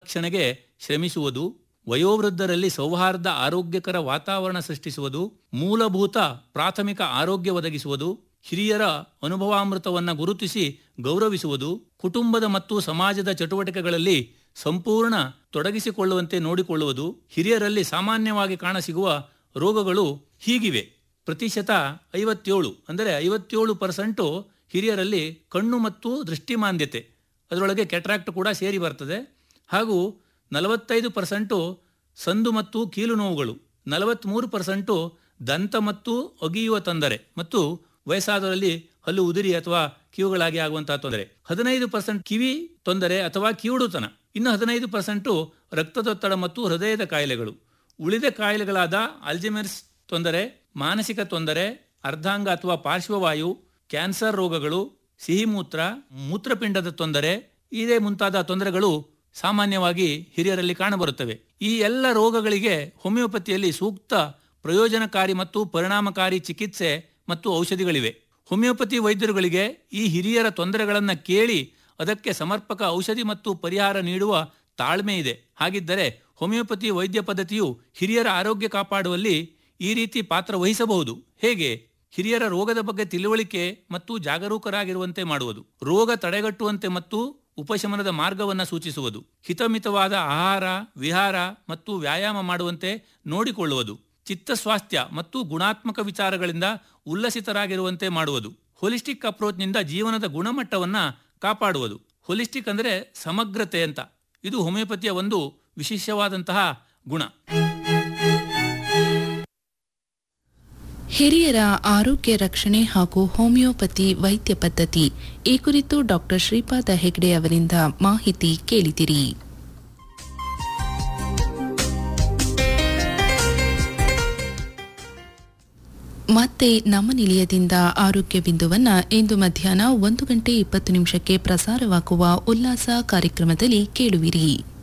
ರಕ್ಷಣೆಗೆ ಶ್ರಮಿಸುವುದು ವಯೋವೃದ್ಧರಲ್ಲಿ ಸೌಹಾರ್ದ ಆರೋಗ್ಯಕರ ವಾತಾವರಣ ಸೃಷ್ಟಿಸುವುದು ಮೂಲಭೂತ ಪ್ರಾಥಮಿಕ ಆರೋಗ್ಯ ಒದಗಿಸುವುದು ಹಿರಿಯರ ಅನುಭವಾಮೃತವನ್ನು ಗುರುತಿಸಿ ಗೌರವಿಸುವುದು ಕುಟುಂಬದ ಮತ್ತು ಸಮಾಜದ ಚಟುವಟಿಕೆಗಳಲ್ಲಿ ಸಂಪೂರ್ಣ ತೊಡಗಿಸಿಕೊಳ್ಳುವಂತೆ ನೋಡಿಕೊಳ್ಳುವುದು ಹಿರಿಯರಲ್ಲಿ ಸಾಮಾನ್ಯವಾಗಿ ಕಾಣಸಿಗುವ ರೋಗಗಳು ಹೀಗಿವೆ ಪ್ರತಿಶತ ಐವತ್ತೇಳು ಅಂದರೆ ಐವತ್ತೇಳು ಪರ್ಸೆಂಟು ಹಿರಿಯರಲ್ಲಿ ಕಣ್ಣು ಮತ್ತು ದೃಷ್ಟಿಮಾಂದ್ಯತೆ ಅದರೊಳಗೆ ಕೆಟ್ರಾಕ್ಟ್ ಕೂಡ ಸೇರಿ ಬರ್ತದೆ ಹಾಗೂ ನಲವತ್ತೈದು ಪರ್ಸೆಂಟು ಸಂದು ಮತ್ತು ಕೀಲು ನೋವುಗಳು ನಲವತ್ತ್ಮೂರು ಪರ್ಸೆಂಟು ದಂತ ಮತ್ತು ಅಗಿಯುವ ತೊಂದರೆ ಮತ್ತು ವಯಸ್ಸಾದವರಲ್ಲಿ ಹಲ್ಲು ಉದುರಿ ಅಥವಾ ಕಿವುಗಳಾಗಿ ಆಗುವಂತಹ ತೊಂದರೆ ಹದಿನೈದು ಪರ್ಸೆಂಟ್ ಕಿವಿ ತೊಂದರೆ ಅಥವಾ ಕಿವುಡುತನ ಇನ್ನು ಹದಿನೈದು ಪರ್ಸೆಂಟು ರಕ್ತದೊತ್ತಡ ಮತ್ತು ಹೃದಯದ ಕಾಯಿಲೆಗಳು ಉಳಿದ ಕಾಯಿಲೆಗಳಾದ ಅಲ್ಜಿಮೆರ್ಸ್ ತೊಂದರೆ ಮಾನಸಿಕ ತೊಂದರೆ ಅರ್ಧಾಂಗ ಅಥವಾ ಪಾರ್ಶ್ವವಾಯು ಕ್ಯಾನ್ಸರ್ ರೋಗಗಳು ಸಿಹಿಮೂತ್ರ ಮೂತ್ರಪಿಂಡದ ತೊಂದರೆ ಇದೇ ಮುಂತಾದ ತೊಂದರೆಗಳು ಸಾಮಾನ್ಯವಾಗಿ ಹಿರಿಯರಲ್ಲಿ ಕಾಣಬರುತ್ತವೆ ಈ ಎಲ್ಲ ರೋಗಗಳಿಗೆ ಹೋಮಿಯೋಪತಿಯಲ್ಲಿ ಸೂಕ್ತ ಪ್ರಯೋಜನಕಾರಿ ಮತ್ತು ಪರಿಣಾಮಕಾರಿ ಚಿಕಿತ್ಸೆ ಮತ್ತು ಔಷಧಿಗಳಿವೆ ಹೋಮಿಯೋಪತಿ ವೈದ್ಯರುಗಳಿಗೆ ಈ ಹಿರಿಯರ ತೊಂದರೆಗಳನ್ನು ಕೇಳಿ ಅದಕ್ಕೆ ಸಮರ್ಪಕ ಔಷಧಿ ಮತ್ತು ಪರಿಹಾರ ನೀಡುವ ತಾಳ್ಮೆ ಇದೆ ಹಾಗಿದ್ದರೆ ಹೋಮಿಯೋಪತಿ ವೈದ್ಯ ಪದ್ಧತಿಯು ಹಿರಿಯರ ಆರೋಗ್ಯ ಕಾಪಾಡುವಲ್ಲಿ ಈ ರೀತಿ ಪಾತ್ರ ವಹಿಸಬಹುದು ಹೇಗೆ ಹಿರಿಯರ ರೋಗದ ಬಗ್ಗೆ ತಿಳುವಳಿಕೆ ಮತ್ತು ಜಾಗರೂಕರಾಗಿರುವಂತೆ ಮಾಡುವುದು ರೋಗ ತಡೆಗಟ್ಟುವಂತೆ ಮತ್ತು ಉಪಶಮನದ ಮಾರ್ಗವನ್ನು ಸೂಚಿಸುವುದು ಹಿತಮಿತವಾದ ಆಹಾರ ವಿಹಾರ ಮತ್ತು ವ್ಯಾಯಾಮ ಮಾಡುವಂತೆ ನೋಡಿಕೊಳ್ಳುವುದು ಚಿತ್ತಸ್ವಾಸ್ಥ್ಯ ಮತ್ತು ಗುಣಾತ್ಮಕ ವಿಚಾರಗಳಿಂದ ಉಲ್ಲಸಿತರಾಗಿರುವಂತೆ ಮಾಡುವುದು ಹೋಲಿಸ್ಟಿಕ್ ಅಪ್ರೋಚ್ನಿಂದ ಜೀವನದ ಗುಣಮಟ್ಟವನ್ನು ಕಾಪಾಡುವುದು ಹೋಲಿಸ್ಟಿಕ್ ಅಂದರೆ ಸಮಗ್ರತೆ ಅಂತ ಇದು ಹೋಮಿಯೋಪತಿಯ ಒಂದು ವಿಶೇಷವಾದಂತಹ ಗುಣ ಹಿರಿಯರ ಆರೋಗ್ಯ ರಕ್ಷಣೆ ಹಾಗೂ ಹೋಮಿಯೋಪತಿ ವೈದ್ಯ ಪದ್ಧತಿ ಈ ಕುರಿತು ಡಾಕ್ಟರ್ ಶ್ರೀಪಾದ ಹೆಗ್ಡೆ ಅವರಿಂದ ಮಾಹಿತಿ ಕೇಳಿದಿರಿ ಮತ್ತೆ ನಮ್ಮ ನಿಲಯದಿಂದ ಆರೋಗ್ಯ ಬಿಂದುವನ್ನ ಇಂದು ಮಧ್ಯಾಹ್ನ ಒಂದು ಗಂಟೆ ಇಪ್ಪತ್ತು ನಿಮಿಷಕ್ಕೆ ಪ್ರಸಾರವಾಗುವ ಉಲ್ಲಾಸ ಕಾರ್ಯಕ್ರಮದಲ್ಲಿ ಕೇಳುವಿರಿ